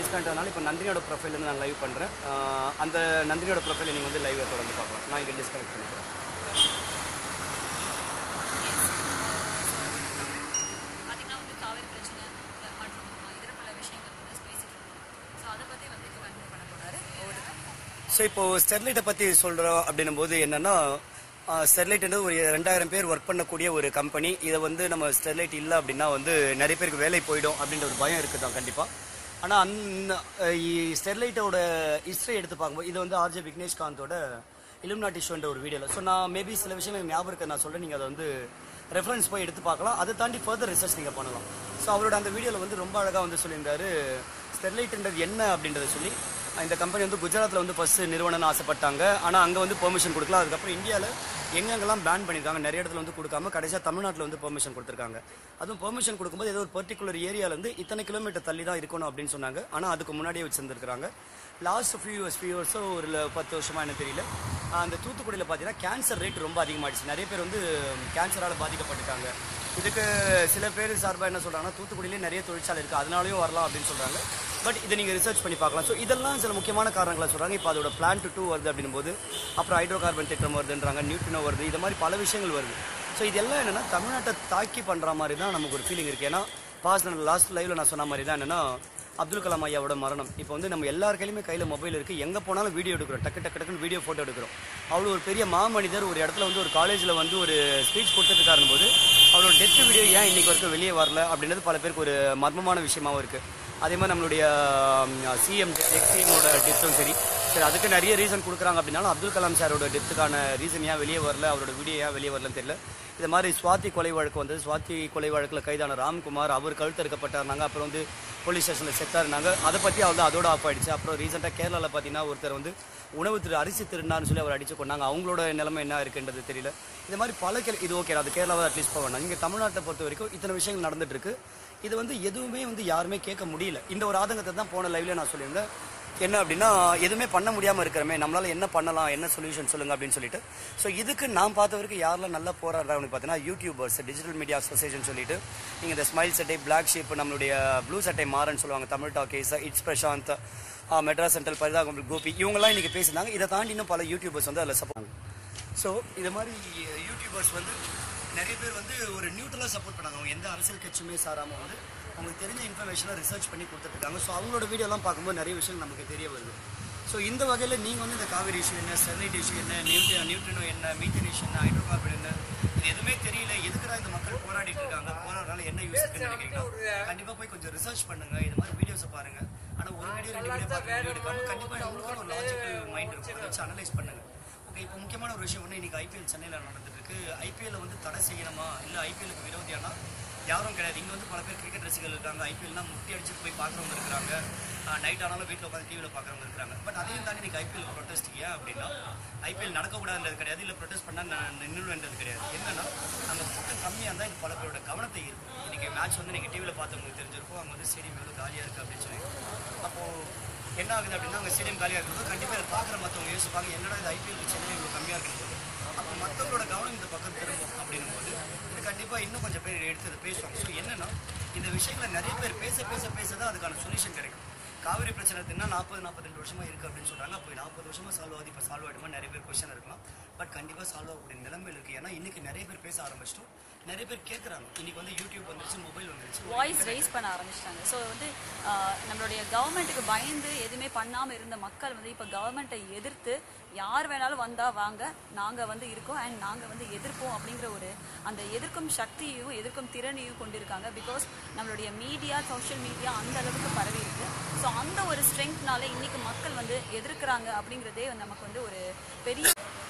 டிஸ்கனெக்ட்னால இப்போ நந்தினியோட ப்ரொஃபைல் வந்து நான் லைவ் பண்ணுறேன் அந்த நந்தினியோட ப்ரொஃபைலை நீங்கள் வந்து லைவை தொடர்ந்து பார்க்கலாம் நான் இங்கே டிஸ்கனெக்ட் பண்ணிக்கிறேன் பார்த்தீங்கன்னா வந்து காவிரி பிரச்சனை அஹ் மற்றும் இதர பல விஷயங்கள் வந்து பேசிட்டு இருக்கோம் ஸோ அதை பற்றி வந்து இப்போ கண்டினியூ பண்ண போறாரு ஓடுது ஸோ இப்போ ஸ்டெர்லைட்டை பற்றி சொல்கிறோம் அப்படின்னும் போது என்னன்னா ஸ்டெர்லைட்ன்றது ஒரு ரெண்டாயிரம் பேர் ஒர்க் பண்ணக்கூடிய ஒரு கம்பெனி இதை வந்து நம்ம ஸ்டெர்லைட் இல்லை அப்படின்னா வந்து நிறைய பேருக்கு வேலை போயிடும் அப்படின்ற ஒரு பயம் இருக்குது தான் கண்டிப்பாக ஆனால் அந்த ஸ்டெர்லைட்டோட ஹிஸ்ட்ரி எடுத்து பார்க்கும்போது இது வந்து ஆர்ஜே விக்னேஷ்காந்தோட இலுமினாட்டி ஷோன்ற ஒரு வீடியோவில் ஸோ நான் மேபி சில விஷயங்கள் எனக்கு ஞாபகம் இருக்கு நான் சொல்கிறேன் நீங்கள் அதை வந்து ரெஃபரன்ஸ் போய் எடுத்து பார்க்கலாம் அதை தாண்டி ஃபர்தர் ரிசர்ச் நீங்கள் பண்ணலாம் ஸோ அவரோட அந்த வீடியோவில் வந்து ரொம்ப அழகாக வந்து சொல்லியிருந்தாரு ஸ்டெர்லைட்ன்றது என்ன அப்படின்றத சொல்லி இந்த கம்பெனி வந்து குஜராத்தில் வந்து ஃபர்ஸ்ட் நிறுவனம்னு ஆசைப்பட்டாங்க ஆனால் அங்கே வந்து பெர்மிஷன் கொடுக்கல அதுக்கப்புறம் இந்தியாவில் எங்கெங்கெல்லாம் பேன் பண்ணியிருக்காங்க நிறைய இடத்துல வந்து கொடுக்காம கடைசியாக தமிழ்நாட்டில் வந்து பெர்மிஷன் கொடுத்துருக்காங்க அதுவும் பெர்மிஷன் கொடுக்கும்போது ஏதோ ஒரு பர்டிகுலர் ஏரியாலேருந்து இத்தனை கிலோமீட்டர் தள்ளி தான் இருக்கணும் அப்படின்னு சொன்னாங்க ஆனால் அதுக்கு முன்னாடியே வச்சிருந்துருக்காங்க லாஸ்ட் ஃபியூ இயர்ஸ் ஃபியூ இயர்ஸோ ஒரு ல- பத்து வருஷமா எனக்கு தெரியல அந்த தூத்துக்குடியில் பார்த்தீங்கன்னா கேன்சர் ரேட் ரொம்ப அதிகமாகிடுச்சு நிறைய பேர் வந்து கேன்சரால் பாதிக்கப்பட்டிருக்காங்க இதுக்கு சில பேர் சார்பாக என்ன சொல்றாங்கன்னா தூத்துக்குடியிலே நிறைய தொழிற்சாலை இருக்குது அதனாலயும் வரலாம் அப்படின்னு சொல்றாங்க பட் இதை நீங்கள் ரிசர்ச் பண்ணி பார்க்கலாம் ஸோ இதெல்லாம் சில முக்கியமான காரணங்களை சொல்கிறாங்க இப்போ அதோட பிளான்ட் டூ வருது அப்படின்னும் போது அப்புறம் ஹைட்ரோ கார்பன் திட்டம் வருதுன்றாங்க நியூட்ரினோ வருது இது மாதிரி பல விஷயங்கள் வருது ஸோ இதெல்லாம் என்னன்னா தமிழ்நாட்டை தாக்கி பண்ணுற மாதிரி தான் நமக்கு ஒரு ஃபீலிங் இருக்குது ஏன்னா பாஸ்ட் லாஸ்ட் லைவ்ல நான் சொன்ன மாதிரி தான் என்னன்னா அப்துல் கலாம் ஐயாவோட மரணம் இப்போ வந்து நம்ம எல்லார் கையிலுமே கையில் மொபைல் இருக்குது எங்கே போனாலும் வீடியோ எடுக்கிறோம் டக்கு டக்கு டக்குன்னு வீடியோ ஃபோட்டோ எடுக்கிறோம் அவ்வளோ ஒரு பெரிய மாமனிதர் ஒரு இடத்துல வந்து ஒரு காலேஜில் வந்து ஒரு ஸ்பீச் கொடுத்துட்டு போது அவரோட டெத் வீடியோ ஏன் இன்னைக்கு வரைக்கும் வெளியே வரல அப்படின்றது பல பேருக்கு ஒரு மர்மமான விஷயமாவும் இருக்குது அதே மாதிரி நம்மளுடைய சிஎம் எக்ஸிஎமோட டெத்தும் சரி சரி அதுக்கு நிறைய ரீசன் கொடுக்குறாங்க அப்படின்னாலும் அப்துல் கலாம் சாரோட டெத்துக்கான ரீசன் ஏன் வெளியே வரல அவரோட வீடியோ ஏன் வெளியே வரலன்னு தெரியல இது மாதிரி சுவாதி கொலை வழக்கு வந்தது சுவாதி கொலை வழக்கில் கைதான ராம்குமார் அவர் கழுத்தறுக்கப்பட்டாருனாங்க அப்புறம் வந்து போலீஸ் ஸ்டேஷனில் செத்தாருனாங்க அதை பற்றி அவள் அதோட ஆஃப் ஆயிடுச்சு அப்புறம் ரீசெண்டாக கேரளாவில் பார்த்தீங்கன்னா ஒருத்தர் வந்து உணவு திரு அரிசி திருநான்னு சொல்லி அவர் அடிச்சு கொண்டாங்க அவங்களோட நிலைமை என்ன இருக்குன்றது தெரியல இது மாதிரி பல கேள்வி இது ஓகே அது கேரளாவை அட்லீஸ்ட் போக வேண்டாம் இங்கே தமிழ்நாட்டை பொறுத்த வரைக்கும் இத்தனை விஷயங்கள் நடந்துட்டு இருக்கு இது வந்து எதுவுமே வந்து யாருமே கேட்க முடியல இந்த ஒரு ஆதங்கத்தை தான் போன லைவ்ல நான் சொல்லியிருந்தேன் என்ன அப்படின்னா எதுவுமே பண்ண முடியாம இருக்கிறமே நம்மளால என்ன பண்ணலாம் என்ன சொல்யூஷன் சொல்லுங்க அப்படின்னு சொல்லிட்டு ஸோ இதுக்கு நான் பார்த்த வரைக்கும் யாரெல்லாம் நல்லா போராடுறாங்கன்னு பார்த்தீங்கன்னா யூடியூபர்ஸ் டிஜிட்டல் மீடியா அசோசியேஷன் சொல்லிட்டு நீங்க இந்த ஸ்மைல் சட்டை பிளாக் ஷீப் நம்மளுடைய ப்ளூ சட்டை மாறன்னு சொல்லுவாங்க Tamil talkies it's Prashanth ah Madras central பரிதாகம் Gopi இவங்கெல்லாம் இன்னைக்கு பேசினாங்க இதை தாண்டி இன்னும் பல யூடியூபர்ஸ் வந்து அதில் சப்போர்ட் ஸோ இது மாதிரி யூடியூபர்ஸ் வந்து நிறைய பேர் வந்து ஒரு நியூட்ரலாக சப்போர்ட் பண்ணாங்க அவங்க எந்த அரசியல் கட்சியுமே சாராமல் வந்து அவங்களுக்கு தெரிஞ்ச இன்ஃபர்மேஷனை ரிசர்ச் பண்ணி கொடுத்துருக்காங்க ஸோ அவங்களோட வீடியோலாம் பார்க்கும்போது நிறைய விஷயங்கள் நமக்கு தெரிய வருது ஸோ இந்த வகையில் நீங்கள் வந்து இந்த காவிரி இஷ்யூ என்ன ஸ்டெர்லைட் இஷ்யூ என்ன நியூட்ரி நியூட்ரினோ என்ன மீத்தன் இஷ்யூ என்ன ஹைட்ரோ கார்பன் என்ன இது எதுவுமே தெரியல எதுக்குடா இந்த மக்கள் போராடிட்டு இருக்காங்க போராடுறதுனால என்ன யூஸ் இருக்குன்னு நினைக்கிறீங்கன்னா கண்டிப்பாக போய் கொஞ்சம் ரிசர்ச் பண்ணுங்க இது மாதிரி வீடியோஸை பாருங்க ஆனால் ஒரு வீடியோ ரெண்டு வீடியோ பார்க்க வீடியோ எடுக்காம கண்டிப்பாக உங்களுக்கான ஒரு லாஜிக்கல் மைண்ட் இருக்கும் அதை வச்சு அனலைஸ் பண்ணுங்க ஓகே இப்போ முக்கியமான ஒரு விஷயம் ஒன்று இன்னைக்கு ஐபிஎல் சென்னையில் நடந்துட்டு இருக்கு ஐபிஎல் வந்து தடை செய்யணுமா இல்லை ஐபிஎலுக்கு விரோதியானா யாரும் கிடையாது இங்கே வந்து பல பேர் கிரிக்கெட் ரசிகர்கள் இருக்காங்க ஐபிஎல்னா முட்டி அடிச்சுட்டு போய் பார்க்குறவங்க இருக்கிறாங்க நைட் ஆனாலும் வீட்டில் உட்காந்து டிவியில் பார்க்குறவங்க இருக்கிறாங்க பட் அதையும் தாண்டி இன்னைக்கு ஐபிஎல் ப்ரொட்டஸ்ட் ஏன் அப்படின்னா ஐபிஎல் நடக்கக்கூடாதுன்றது கிடையாது இல்லை ப்ரொட்டஸ்ட் பண்ணால் நான் நின்றுன்றது கிடையாது என்னன்னா அங்கே கூட்டம் கம்மியாக இருந்தால் இது பல பேரோட கவனத்தை ஈர்க்கும் இன்னைக்கு மேட்ச் வந்து நீங்கள் டிவியில் பார்த்தவங்களுக்கு தெரிஞ்சிருக்கும் அங்கே வந்து ஸ்டேடியம் எவ்வளோ காலியாக இருக்குது அப்படின்னு சொல்லி அப்போது என்ன ஆகுது அப்படின்னா அங்கே ஸ்டேடியம் காலியாக இருக்கும்போது கண்டிப்பாக இதை பார்க்குற மற்றவங்க யோசிப்பாங்க என்னடா இது ஐபிஎல் சென்னை இவ்வளோ கம்மியாக இருக்கும்போது அப்போ மற்றவங்களோட கவனம் இந்த பக்கம் திரும்பும் அப்படின்னும் போது இது கண்டிப்பாக இன்னும் கொஞ்சம் பேர் எடுத்து இதை பேசுவாங்க ஸோ என்னன்னா இந்த விஷயங்களை நிறைய பேர் பேச பேச பேச தான் அதுக்கான சொல்யூஷன் கிடைக்கும் காவிரி பிரச்சனை தின்னா நாற்பது நாற்பத்தெண்டு வருஷமா இருக்கு அப்படின்னு சொல்றாங்க அப்போ நாற்பது வருஷமா சால்வ் ஆகுது இப்போ சால்வ் ஆகிடுமா நிறைய பேர் கொஸ்டின் இருக்கலாம் பட் கண்டிப்பாக சால்வ் ஆகக்கூடிய நிலைமையில் இருக்கு ஏன்னா இன்னைக்கு நிறைய பேர் பேச ஆரம்பிச்சிட்டோம் நிறைய பேர் கேட்குறாங்க இன்னைக்கு வந்து யூடியூப் வந்துருச்சு மொபைல் வந்துருச்சு வாய்ஸ் ரைஸ் பண்ண ஆரம்பிச்சிட்டாங்க ஸோ வந்து ஆஹ், நம்மளுடைய கவர்மெண்ட்டுக்கு பயந்து எதுவுமே பண்ணாமல் இருந்த மக்கள் வந்து இப்போ கவர்மெண்ட்டை எதிர்த்து யார் வேணாலும் வந்தா வாங்க நாங்கள் வந்து இருக்கோம் அண்ட் நாங்கள் வந்து எதிர்ப்போம் அப்படிங்கிற ஒரு அந்த எதிர்க்கும் சக்தியையும் எதிர்க்கும் திறனையும் கொண்டிருக்காங்க பிகாஸ் நம்மளுடைய மீடியா சோஷியல் மீடியா அந்த அளவுக்கு பரவி இருக்கு ஸோ அந்த ஒரு ஸ்ட்ரென்த்னால இன்னைக்கு மக்கள் வந்து எதிர்க்கிறாங்க அப்படிங்கிறதே நமக்கு வந்து ஒரு பெரிய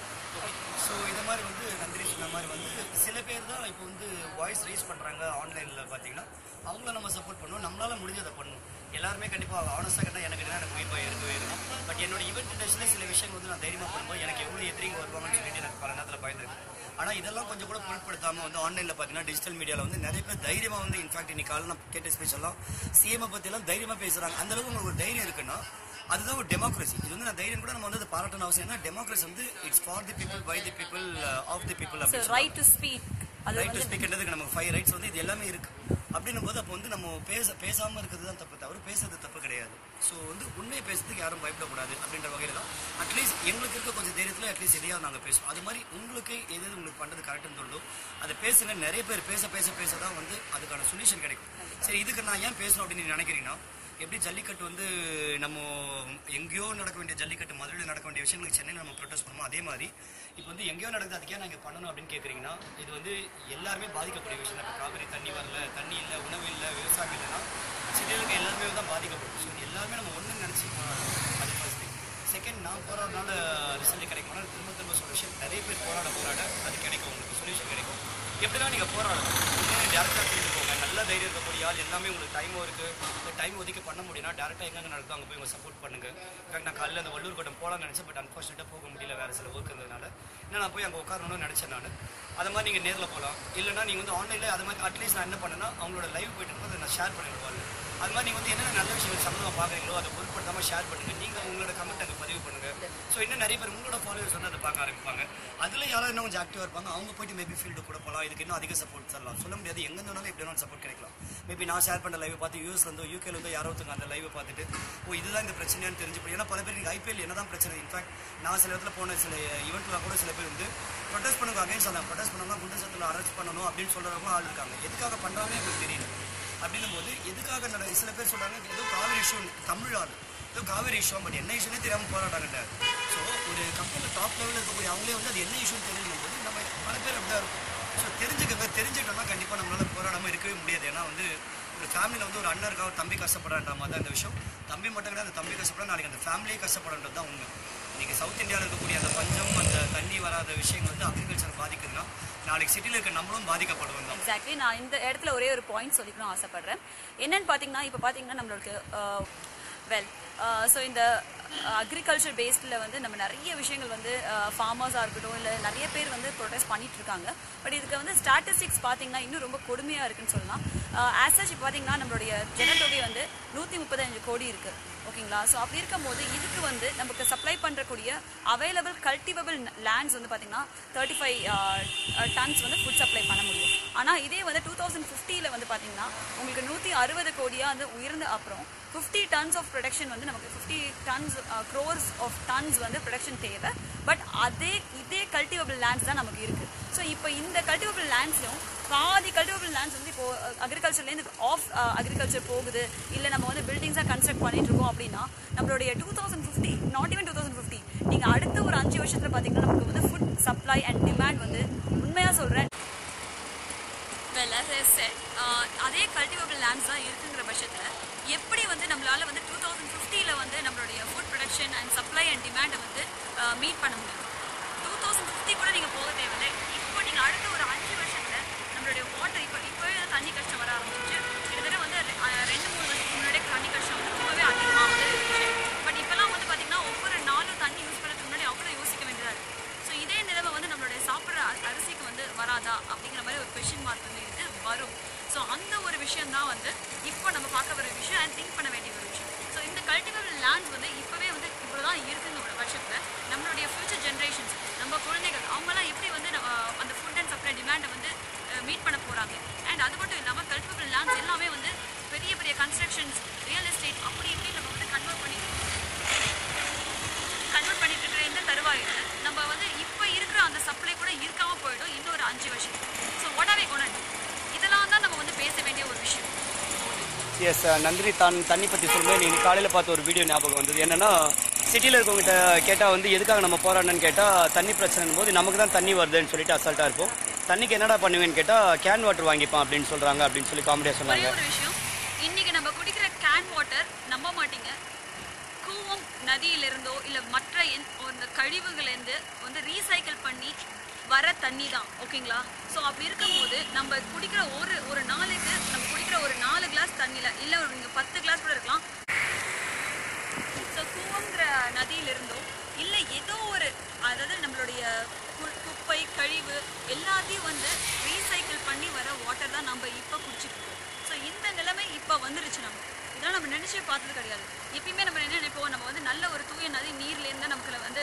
ஸோ இந்த மாதிரி வந்து நந்தினி சொன்ன மாதிரி வந்து சில பேர் தான் இப்போ வந்து வாய்ஸ் ரைஸ் பண்ணுறாங்க ஆன்லைனில் பார்த்தீங்கன்னா அவங்கள நம்ம சப்போர்ட் பண்ணணும் நம்மளால முடிஞ்சதை பண்ணணும் எல்லாருமே கண்டிப்பாக ஆனஸ்டாக கேட்டால் எனக்கு என்ன எனக்கு உயிர் போய் இருக்கவே இருக்கும் பட் என்னோட ஈவெண்ட் இண்டஸ்ட்ரியில் சில விஷயங்கள் வந்து நான் தைரியமாக பண்ணும்போது எனக்கு எவ்வளோ எதிரிங்க வருவாங்கன்னு சொல்லிட்டு எனக்கு பல நேரத்தில் பயந்துருக்கு ஆனால் இதெல்லாம் கொஞ்சம் கூட பொருட்படுத்தாமல் வந்து ஆன்லைனில் பார்த்தீங்கன்னா டிஜிட்டல் மீடியாவில் வந்து நிறைய பேர் தைரியமாக வந்து இன்ஃபேக்ட் இன்னைக்கு காலையில் நான் கேட்ட ஸ்பீச் எல்லாம் சிஎம் பற்றியெல்லாம் தைரியமாக பேசுகிறாங்க அந்த அளவுக்கு உங்களுக்கு ஒரு தைரியம் இருக்குன்னா அதுதான் ஒரு டெமோக்ரஸி இது வந்து நான் தைரியம் கூட நம்ம வந்து அதை பாராட்டணும் அவசியம் ஏன்னா டெமோக்ரஸி வந்து it's for the people by the people of the people அப்படின்னு ரைட் டு ஸ்பீக் அது ரைட் டு வந்து ஸ்பீக்ன்றதுக்கு நமக்கு ஃபைவ் ரைட்ஸ் வந்து இது எல்லாமே இருக்கு அப்படின்னும் போது அப்போ வந்து நம்ம பேச பேசாம இருக்கிறது தான் தப்பு தவிர பேசுறது தப்பு கிடையாது ஸோ வந்து உண்மையை பேசுறதுக்கு யாரும் பயப்படக்கூடாது அப்படின்ற வகையில தான் அட்லீஸ்ட் எங்களுக்கு இருக்க கொஞ்சம் தைரியத்தில் அட்லீஸ்ட் எதையாவது நாங்கள் பேசுவோம் அது மாதிரி உங்களுக்கு எது எது உங்களுக்கு பண்ணுறது கரெக்டுன்னு தோணுதோ அதை பேசுங்க நிறைய பேர் பேச பேச பேச தான் வந்து அதுக்கான சொல்யூஷன் கிடைக்கும் சரி இதுக்கு நான் ஏன் பேசணும் அப்படின்னு நீங்க நினைக்கிறீங்கன்னா எப்படி ஜல்லிக்கட்டு வந்து நம்ம எங்கேயோ நடக்க வேண்டிய ஜல்லிக்கட்டு மதுரையில் நடக்க வேண்டிய விஷயங்களுக்கு சென்னையில் நம்ம ப்ரொட்டஸ்ட் பண்ணுவோம் அதே மாதிரி இப்போ வந்து எங்கேயோ நடக்குது அதுக்கே நாங்கள் பண்ணணும் அப்படின்னு கேட்குறீங்கன்னா இது வந்து எல்லாருமே பாதிக்கக்கூடிய விஷயம் இப்போ காவிரி தண்ணி வரல தண்ணி இல்லை உணவு இல்லை விவசாயம் இல்லைன்னா சிட்டிகளுக்கு எல்லாருமே தான் பாதிக்கப்படும் ஸோ இது எல்லாருமே நம்ம ஒன்று நினச்சி அது ஃபர்ஸ்ட் செகண்ட் நான் போராடுறதுனால ரிசல்ட் கிடைக்கும்னா திரும்ப திரும்ப சொல்ல விஷயம் நிறைய பேர் போராட போராட அது கிடைக்கும் உங்களுக்கு சொல்யூஷன் கிடைக்கும் எப்படிலாம் நீங்கள் போராடணும் ஒன்று டேரெக்டாக தெரிஞ்சு போங்க நல்ல தைரியம் இருக்கக்கூடிய ஆள் எல்லாமே உங்களுக்கு டைமும் இருக்குது இந்த டைம் ஒதுக்கி பண்ண முடியும்னா டேரெக்டாக எங்கெங்க நடக்குதோ அங்கே போய் உங்க சப்போர்ட் பண்ணுங்க இன்ஃபேக்ட் நான் காலையில் அந்த வள்ளூர் கோட்டம் போகலாம்னு நினச்சேன் பட் அன்ஃபார்ச்சுனேட்டாக போக முடியல வேறு சில ஒர்க் இருந்ததுனால ஏன்னா நான் போய் அங்கே உட்காரணும்னு நினச்சேன் நான் அது மாதிரி நீங்கள் நேரில் போகலாம் இல்லைனா நீங்கள் வந்து ஆன்லைனில் அது மாதிரி அட்லீஸ்ட் நான் என்ன பண்ணேன்னா அவங்களோட லைவ் போயிட்டு இருக்கும்போது அதை நான் ஷேர் பண்ணிடுவாங்க அது மாதிரி நீங்கள் வந்து என்னென்ன நல்ல விஷயங்கள் சம்மந்தமாக பார்க்குறீங்களோ அதை பொருட்படுத்தாமல் ஷேர் பண்ணுங்க நீங்கள் உங்களோட கமெண்ட் அங்கே பதிவு பண்ணுங்க ஸோ இன்னும் நிறைய பேர் உங்களோட ஃபாலோவர்ஸ் வந்து அதை பார்க்க ஆரம்பிப்பாங்க அதில் யாராவது இன்னும் கொஞ்சம் ஆக்டிவாக இருப்பாங்க அவங்க போயிட்டு மேபி ஃபீல்டு கூட போகலாம் இதுக்கு இன்னும் அதிக சப்போர்ட் தரலாம் சொல்ல முடியாது எங்கே இருந்தாலும் எப்படி வேணாலும் சப்போர்ட் கிடைக்கலாம் மேபி நான் ஷேர் பண்ண லைவ் பார்த்து யூஎஸ் வந்து யூகேல வந்து யாரோ ஒருத்தங்க அந்த லைவை பார்த்துட்டு ஓ இதுதான் இந்த பிரச்சனையான்னு தெரிஞ்சு போய் ஏன்னா பல பேர் நீங்கள் ஐபிஎல் என்னதான் பிரச்சனை இன்ஃபேக்ட் நான் சில இடத்துல போன சில ஈவெண்ட்லாம் கூட சில பேர் வந்து ப்ரொடெஸ்ட் பண்ணுங்க அகைன்ஸ்ட் அந்த ப்ரொடெஸ்ட் பண்ணாமல் குண்டு சத்தில் அரெஸ்ட் பண்ணணும் அப்படின்னு சொல்கிறவங்களும் ஆள் இருக்காங்க எதுக்காக பண்ணுறாங்கன்னு எனக்கு தெரியல அப்படின்னும் போது எதுக்காக நட சில பேர் சொல்றாங்க ஏதோ காவிரி இஷ்யூ தமிழ் ஆள் ஏதோ காவிரி இஷ்யூ பட் என்ன இஷ்யூனே தெரியாமல் போராட்டாங்கட்ட ஸோ ஒரு கம்பெனியில் டாப் லெவலில் இருக்கக்கூடிய அவங்களே வந்து அது என்ன இஷ்யூன்னு தெரியணும் போது நம்ம பல பேர் அப்படி தான் இருக்கும் ஸோ தெரிஞ்சுக்கங்க தெரிஞ்சுக்கிட்டோம்னா கண்டிப்பாக நம்மளால போராடாமல் இருக்கவே முடியாது ஏன்னா வந்து ஒரு ஃபேமிலியில் வந்து ஒரு அண்ணன் இருக்கா ஒரு தம்பி கஷ்டப்படுறான்ற மாதிரி தான் இந்த விஷயம் தம்பி மட்டும் கிடையாது அந்த தம்பி கஷ்டப்படுறா நாளைக்கு அந்த ஃபேமிலியே கஷ்டப்படுறது தான் உண்மை இன்னைக்கு சவுத் இந்தியாவில் இருக்கக்கூடிய அந்த பஞ்சம் அந்த தண்ணி வராத விஷயங்கள் வந்து அக்ரிகல்ச்சர் பாதிக்குதுன்னா நாளைக்கு சிட்டியில் இருக்க நம்மளும் பாதிக்கப்படுவோம் தான் எக்ஸாக்ட்லி நான் இந்த இடத்துல ஒரே ஒரு பாயிண்ட் சொல்லிக்கணும் ஆசைப்படுறேன் என்னன்னு பார்த்தீங்கன்னா இப்போ பார்த்தீங்கன்னா நம்மளுக்கு வெல் ஸோ இந்த அக்ரிகல்ச்சர் பேஸ்டில் வந்து நம்ம நிறைய விஷயங்கள் வந்து ஃபார்மர்ஸாக இருக்கட்டும் இல்லை நிறைய பேர் வந்து ப்ரொடெஸ்ட் பண்ணிட்டு இருக்காங்க பட் இதுக்கு வந்து ஸ்டாட்டிஸ்டிக்ஸ் பார்த்தீங்கன்னா இன்னும் ரொம்ப கொடுமையாக இருக்குன்னு சொல்லலாம் ஆசச் இப்போ பார்த்தீங்கன்னா நம்மளுடைய ஜனத்தொகை வந்து நூற்றி முப்பத்தஞ்சு கோடி இருக்குது ஓகேங்களா ஸோ அப்படி இருக்கும்போது இதுக்கு வந்து நமக்கு சப்ளை பண்ணுறக்கூடிய அவைலபிள் கல்டிவபிள் லேண்ட்ஸ் வந்து பார்த்தீங்கன்னா தேர்ட்டி ஃபைவ் டன்ஸ் வந்து ஃபுட் சப்ளை பண்ண முடியும் ஆனால் இதே வந்து டூ தௌசண்ட் ஃபிஃப்டியில் வந்து பார்த்தீங்கன்னா உங்களுக்கு நூற்றி அறுபது கோடியாக வந்து உயர்ந்த அப்புறம் ஃபிஃப்டி டன்ஸ் ஆஃப் ப்ரொடக்ஷன் வந்து நமக்கு fifty tons crores of tons வந்து ப்ரொடக்ஷன் தேவை பட் அதே இதே கல்டிவபிள் லேண்ட்ஸ் தான் நமக்கு இருக்குது ஸோ இப்போ இந்த கல்டிவபிள் லேண்ட்ஸ்லையும் பாதி கல்டிவபிள் லேண்ட்ஸ் வந்து இப்போ அக்ரிகல்ச்சர்லேருந்து ஆஃப் அக்ரிகல்ச்சர் போகுது இல்லை நம்ம வந்து பில்டிங்ஸாக கன்ஸ்ட்ரக்ட் பண்ணிட்டு இருக்கோம் அப்படின்னா நம்மளுடைய two thousand fifty not even two thousand fifty நீங்கள் அடுத்த ஒரு அஞ்சு வருஷத்தில் பார்த்தீங்கன்னா நமக்கு வந்து ஃபுட் சப்ளை அண்ட் டிமாண்ட் வந்து உண்மையாக சொல்கிறேன் வெல் as I said, ஆஹ் அதே கல்டிவபிள் லேண்ட்ஸ் தான் இருக்குங்கிற பட்சத்தில் எப்படி வந்து நம்மளால வந்து டூ தௌசண்ட் ஃபிஃப்டியில் வந்து நம்மளுடைய food production and supply and டிமாண்டை வந்து மீட் பண்ண முடியும் டூ தௌசண்ட் ஃபிஃப்டி கூட நீங்கள் போக தேவையில்லை இப்போ நீங்கள் அடுத்த ஒரு அஞ்சு வருஷத்தில் நம்மளுடைய வாட்டர் இப்போ இப்போவே தண்ணி கஷ்டம் வர ஆரம்பிச்சு கிட்டத்தட்ட வந்து ரெ- ஆஹ் ரெண்டு மூணு வருஷத்துக்கு முன்னாடி தண்ணி கஷ்டம் வந்து ரொம்பவே அதிகமாக வந்து இருந்துச்சு பட் இப்போலாம் வந்து பார்த்தீங்கன்னா ஒவ்வொரு நாளும் தண்ணி யூஸ் பண்ணுறதுக்கு முன்னாடி அவ்வளோ யோசிக்க வேண்டியதாக இருக்குது ஸோ இதே நிலைமை வந்து நம்மளுடைய சாப்பிட்ற அ- அரிசிக்கு வந்து வராதா அப்படிங்கிற மாதிரி ஒரு கொஷின் மார்க் வந்து இருக்கு வரும் ஸோ அந்த ஒரு விஷயம் தான் வந்து இப்போ நம்ம பார்க்க வர விஷயம் அண்ட் திங்க் பண்ண வேண்டிய ஒரு விஷயம் ஸோ இந்த கல்டிவபிள் லேண்ட்ஸ் வந்து இப்போவே வந்து இவ்வளோ தான் இருக்குங்க ஒரு பட்சத்தில் நம்மளுடைய ஃபியூச்சர் ஜென்ரேஷன்ஸ் நம்ம குழந்தைகள் அவங்களாம் எப்படி வந்து நம்ம, அஹ், அந்த ஃபுட் அண்ட் சப்ளை டிமாண்டை வந்து மீட் பண்ண போகிறாங்க அண்ட் அது மட்டும் இல்லாமல் கல்டிவபிள் லேண்ட்ஸ் எல்லாமே வந்து பெரிய பெரிய கன்ஸ்ட்ரக்ஷன்ஸ் ரியல் எஸ்டேட் அப்படி இப்படி நம்ம வந்து கன்வெர்ட் பண்ணி கன்வெர்ட் பண்ணிட்டு இருக்கிற இந்த தருவாயில் நம்ம வந்து இப்போ இருக்கிற அந்த சப்ளை கூட இருக்காம போயிடும் இன்னொரு அஞ்சு வருஷம் ஸோ வாட் ஆர் கோன் இதெல்லாம் தான் நம்ம வந்து பேச வேண்டிய ஒரு விஷயம் எஸ் நந்தினி தான் தண்ணி பற்றி சொல்லும்போது நீங்கள் காலையில் பார்த்த ஒரு வீடியோ ஞாபகம் வந்தது என்னன்னா சிட்டியில் இருக்கவங்ககிட்ட கேட்டால் வந்து எதுக்காக நம்ம போராடணும்னு கேட்டால் தண்ணி பிரச்சனை போது நமக்கு தான் தண்ணி வருதுன்னு சொல்லிட்டு அசால்ட்டாக இருப்போம் தண்ணிக்கு என்னடா பண்ணுவேன்னு கேட்டால் கேன் வாட்டர் வாங்கிப்பான் அப்படின்னு சொல்கிறாங்க அப்படின்னு சொல்லி காமெடியாக ஒரே சொன்னாங்க ஒரு விஷயம் இன்னைக்கு நம்ம குடிக்கிற கேன் வாட்டர் நம்ப மாட்டீங்க கூவம் நதியிலிருந்தோ இல்லை மற்ற எந்- அந்த கழிவுகளிலிருந்து வந்து ரீசைக்கிள் பண்ணி வர தண்ணி தான் ஓகேங்களா ஸோ அப்படி இருக்கும்போது நம்ம குடிக்கிற ஒரு ஒரு நாளைக்கு நம்ம குடிக்கிற ஒரு நாலு கிளாஸ் தண்ணியில் இல்லை ஒரு நீங்கள் பத்து கிளாஸ் கூட இருக்கலாம் ஸோ கூவங்கிற நதியிலிருந்தோ இல்லை ஏதோ ஒரு அதாவது நம்மளுடைய கு- குப்பை கழிவு எல்லாத்தையும் வந்து ரீசைக்கிள் பண்ணி வர வாட்டர் தான் நம்ம இப்போ குடிச்சிட்டு இருக்கோம் ஸோ இந்த நிலைமை இப்போ வந்துருச்சு நம்ம இதெல்லாம் நம்ம நினைச்சே பார்த்தது கிடையாது எப்பயுமே நம்ம என்ன நினைப்போம் நம்ம வந்து நல்ல ஒரு தூய நதி நீர்லேருந்து நமக்கு வந்து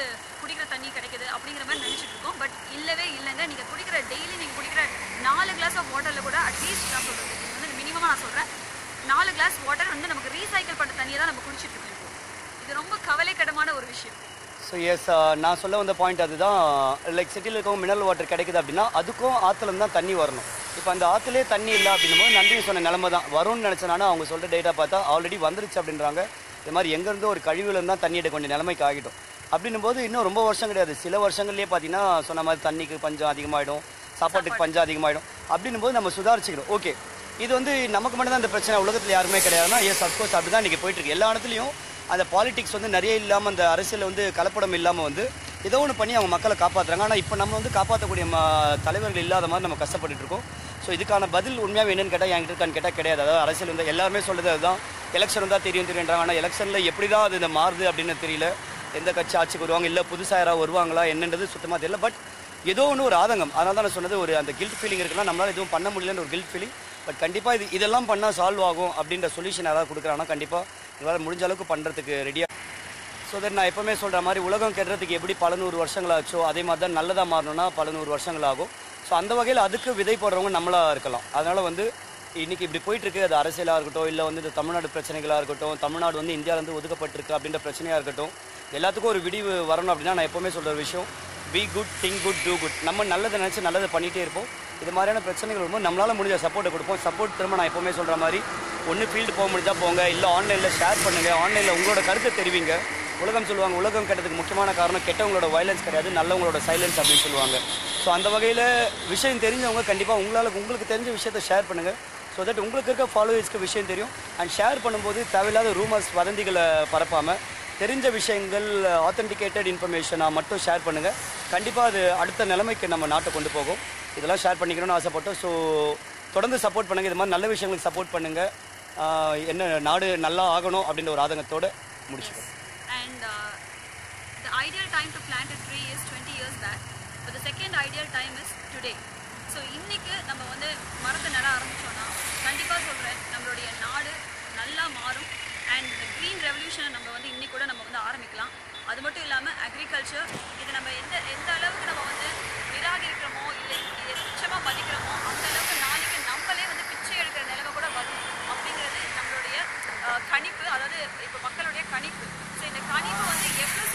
குடிக்கிற தண்ணி கிடைக்குது அப்படிங்கிற மாதிரி நினைச்சிட்டு இருக்கோம் பட் இல்லவே இல்லைங்க நீங்க குடிக்கிற டெய்லி நீங்க குடிக்கிற நாலு கிளாஸ் ஆஃப் வாட்டர்ல கூட அட்லீஸ்ட் நான் சொல்றது இது வந்து மினிமமா நான் சொல்றேன் நாலு கிளாஸ் வாட்டர் வந்து நமக்கு ரீசைக்கிள் பண்ண தண்ணியை தான் நம்ம குடிச்சிட்டு இருக்கோம் இப்போ. இது ரொம்ப கவலைக்கிடமான ஒரு விஷயம் ஸோ எஸ் நான் சொல்ல வந்த பாயிண்ட் அதுதான் லைக் சிட்டியில் இருக்கவங்க மினரல் வாட்டர் கிடைக்குது அப்படின்னா அதுக்கும் ஆற்றுலேருந்து தான் தண்ணி வரணும் இப்போ அந்த ஆற்றுலேயே தண்ணி இல்லை அப்படின்னும் போது நன்றி சொன்ன நிலமை தான் வரும்னு நினச்சனால அவங்க சொல்கிற டேட்டா பார்த்தா ஆல்ரெடி வந்துருச்சு அப்படின்றாங்க இது மாதிரி எங்கேருந்தோ ஒரு கழிவுலேருந்து தான் தண்ணி எடுக்க வேண்டிய நிலைமைக்கு ஆகிட்டோம் அப்படின்னும் போது இன்னும் ரொம்ப வருஷம் கிடையாது சில வருஷங்கள்லேயே பார்த்தீங்கன்னா சொன்ன மாதிரி தண்ணிக்கு பஞ்சம் அதிகமாகிடும் சாப்பாட்டுக்கு பஞ்சம் அதிகமாகிடும் அப்படின்னும் போது நம்ம சுதாரிச்சுக்கணும் ஓகே இது வந்து நமக்கு மட்டும் தான் இந்த பிரச்சனை உலகத்தில் யாருமே கிடையாதுன்னா எஸ் அஃப்கோர்ஸ் அப்படி தான் இன்றைக்கி போயிட்டுருக்கு எல்லா இடத்துலையும் அந்த பாலிடிக்ஸ் வந்து நிறைய இல்லாமல் அந்த அரசியல் வந்து கலப்படம் இல்லாமல் வந்து ஏதோ ஒன்று பண்ணி அவங்க மக்களை காப்பாற்றுறாங்க ஆனால் இப்போ நம்ம வந்து காப்பாற்றக்கூடிய ம தலைவர்கள் இல்லாத மாதிரி நம்ம கஷ்டப்பட்டுட்டு இருக்கோம் ஸோ இதுக்கான பதில் உண்மையாக என்னன்னு கேட்டால் என்கிட்ட இருக்கான்னு கேட்டால் கிடையாது அதாவது அரசியல் வந்து எல்லாருமே சொல்கிறது அதுதான் எலெக்ஷன் வந்தால் தெரியும் தெரியுன்றாங்க ஆனால் எலெக்ஷனில் எப்படி தான் அது இந்த மாறுது அப்படின்னு தெரியல எந்த கட்சி ஆட்சிக்கு வருவாங்க இல்லை புதுசாக யாராவது வருவாங்களா என்னன்றது சுத்தமாக தெரியல பட் ஏதோ ஒன்று ஒரு ஆதங்கம் அதனால தான் நான் சொன்னது ஒரு அந்த கில்ட் ஃபீலிங் இருக்குன்னா நம்மளால் எதுவும் பண்ண முடியலன்னு ஒரு கில்ட் ஃபீலிங் பட் கண்டிப்பாக இது இதெல்லாம் பண்ணால் சால்வ் ஆகும் அப்படின்ற சொல்யூஷன் யாராவது கொடுக்குறாங்கன்னா கண்டிப்பாக இவரால் முடிஞ்ச அளவுக்கு பண்ணுறதுக்கு ரெடியாக ஸோ தட் நான் எப்பவுமே சொல்கிற மாதிரி உலகம் கெடுறதுக்கு எப்படி பல நூறு வருஷங்கள் ஆச்சோ அதே மாதிரி தான் நல்லதாக மாறணும்னா பல நூறு வருஷங்கள் ஆகும் ஸோ அந்த வகையில் அதுக்கு விதை போடுறவங்க நம்மளாக இருக்கலாம் அதனால் வந்து இன்னைக்கு இப்படி போயிட்டு இருக்கு அது அரசியலாக இருக்கட்டும் இல்லை வந்து இந்த தமிழ்நாடு பிரச்சனைகளாக இருக்கட்டும் தமிழ்நாடு வந்து இந்தியாவிலேருந்து ஒதுக்கப்பட்டிருக்கு அப்படின்ற பிரச்சனையாக இருக்கட்டும் எல்லாத்துக்கும் ஒரு விடிவு வரணும் அப்படின்னா நான் எப்பவுமே சொல்கிற விஷயம் be good think good two good நம்ம நல்லதை நினச்சி நல்லதை பண்ணிகிட்டே இருப்போம் இது மாதிரியான பிரச்சனைகள் வரும்போது நம்மளால் முடிஞ்ச சப்போர்ட்டை கொடுப்போம் சப்போர்ட் திரும்ப நான் எப்பவுமே சொல்கிற மாதிரி ஒன்று ஃபீல்டு போக முடிஞ்சா போங்க இல்லை ஆன்லைனில் ஷேர் பண்ணுங்கள் ஆன்லைனில் உங்களோட கருத்தை தெரிவிங்க உலகம் சொல்லுவாங்க உலகம் கெட்டதுக்கு முக்கியமான காரணம் கெட்டவங்களோட வயலன்ஸ் கிடையாது நல்லவங்களோட சைலன்ஸ் அப்படின்னு சொல்லுவாங்க ஸோ அந்த வகையில் விஷயம் தெரிஞ்சவங்க கண்டிப்பாக உங்களால் உங்களுக்கு தெரிஞ்ச விஷயத்தை ஷேர் பண்ணுங்கள் ஸோ தட் உங்களுக்கு இருக்க ஃபாலோவர்ஸ்க்கு விஷயம் தெரியும் அண்ட் ஷேர் பண்ணும்போது தேவையில்லாத ரூமர்ஸ் வதந்திகளை பரப்பாமல் தெரிஞ்ச விஷயங்கள் ஆத்தென்டிகேட்டட் இன்ஃபர்மேஷனாக மட்டும் ஷேர் பண்ணுங்கள் கண்டிப்பாக அது அடுத்த நிலைமைக்கு நம்ம நாட்டை கொண்டு போகும் இதெல்லாம் ஷேர் பண்ணிக்கணும்னு ஆசைப்பட்டோம் ஸோ தொடர்ந்து சப்போர்ட் பண்ணுங்கள் இது மாதிரி நல்ல விஷயங்களுக்கு சப்போர்ட் பண்ணுங்கள் என்ன நாடு நல்லா ஆகணும் அப்படின்ற ஒரு ஆதங்கத்தோடு முடிச்சுக்கோம் And uh, the ideal time to plant a tree is 20 years back, but the second ideal time is today. So இன்னைக்கு நம்ம வந்து மரத்தை நட ஆரம்பிச்சோம்னா கண்டிப்பாக சொல்கிறேன் நம்மளுடைய நாடு நல்லா மாறும் அண்ட் இந்த க்ரீன் ரெவல்யூஷனை நம்ம வந்து இன்னைக்கு கூட நம்ம வந்து ஆரம்பிக்கலாம் அது மட்டும் இல்லாமல் அக்ரிகல்ச்சர் இது நம்ம எந்த எந்த அளவுக்கு நம்ம வந்து நிராகரிக்கிறோமோ இல்லை எச்சமாக மதிக்கிறோமோ அந்த அளவுக்கு நாளைக்கு நம்மளே வந்து பிச்சை எடுக்கிற நிலைமை கூட வரும் அப்படிங்கிறது நம்மளுடைய அஹ், கணிப்பு அதாவது இப்போ மக்களுடைய கணிப்பு ஸோ இந்த கணிப்பு வந்து எவ்வளோ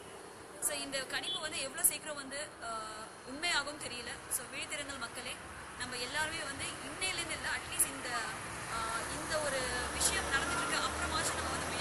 ஸோ இந்த கணிப்பு வந்து எவ்வளோ சீக்கிரம் வந்து ஆஹ், உண்மையாகும் தெரியல ஸோ விழித்திருங்கள் மக்களே நம்ம எல்லாருமே வந்து இன்னையிலேருந்து இல்லை அட்லீஸ்ட் இந்த ஆஹ், இந்த ஒரு விஷயம் நடந்துட்டு இருக்க அப்புறமாச்சும் நம்ம வந்து